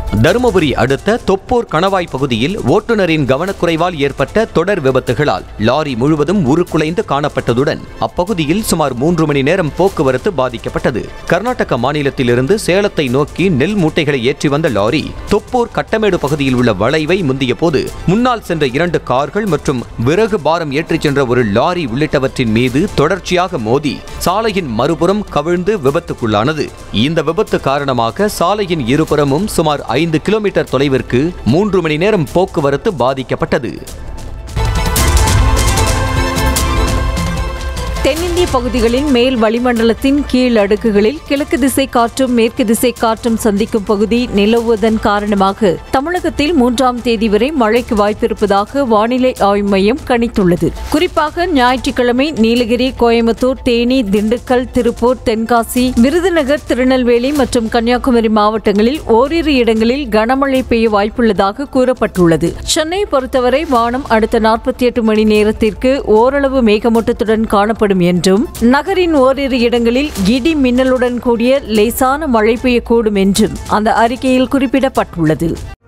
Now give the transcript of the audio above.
தருமபுரி அடுத்த தொப்பூர் கணவாய் பகுதியில் ஓட்டுநரின் கவனக்குறைவால் ஏற்பட்ட தொடர் விபத்துகளால் லாரி முழுவதும் உருக்குலைந்து காணப்பட்டதுடன் அப்பகுதியில் சுமார் மூன்று மணி நேரம் போக்குவரத்து பாதிக்கப்பட்டது கர்நாடக மாநிலத்திலிருந்து சேலத்தை நோக்கி நெல் மூட்டைகளை ஏற்றி வந்த லாரி தொப்பூர் கட்டமேடு பகுதியில் உள்ள வளைவை முந்திய போது முன்னால் சென்ற இரண்டு கார்கள் மற்றும் விறகு பாரம் ஏற்றிச் சென்ற ஒரு லாரி உள்ளிட்டவற்றின் மீது தொடர்ச்சியாக மோதி சாலையின் மறுபுறம் கவிழ்ந்து விபத்துக்குள்ளானது இந்த விபத்து காரணமாக சாலையின் இருபுறமும் சுமார் ஐந்து கிலோமீட்டர் தொலைவிற்கு மூன்று மணி நேரம் போக்குவரத்து பாதிக்கப்பட்டது தென்னிந்திய பகுதிகளின் மேல் வளிமண்டலத்தின் கீழ் அடுக்குகளில் கிழக்கு திசை காற்றும் மேற்கு திசை காற்றும் சந்திக்கும் பகுதி நிலவுவதன் காரணமாக தமிழகத்தில் மூன்றாம் தேதி வரை மழைக்கு வாய்ப்பிருப்பதாக வானிலை ஆய்வு மையம் கணித்துள்ளது குறிப்பாக ஞாயிற்றுக்கிழமை நீலகிரி கோயம்புத்தூர் தேனி திண்டுக்கல் திருப்பூர் தென்காசி விருதுநகர் திருநெல்வேலி மற்றும் கன்னியாகுமரி மாவட்டங்களில் ஓரிரு இடங்களில் கனமழை பெய்ய வாய்ப்புள்ளதாக கூறப்பட்டுள்ளது சென்னை பொறுத்தவரை வானம் அடுத்த நாற்பத்தி எட்டு மணி நேரத்திற்கு ஓரளவு மேகமூட்டத்துடன் காணப்படும் என்றும் நகரின் ஓரிரு இடங்களில் இடி மின்னலுடன் கூடிய லேசான மழை பெய்யக்கூடும் என்றும் அந்த அறிக்கையில் குறிப்பிடப்பட்டுள்ளது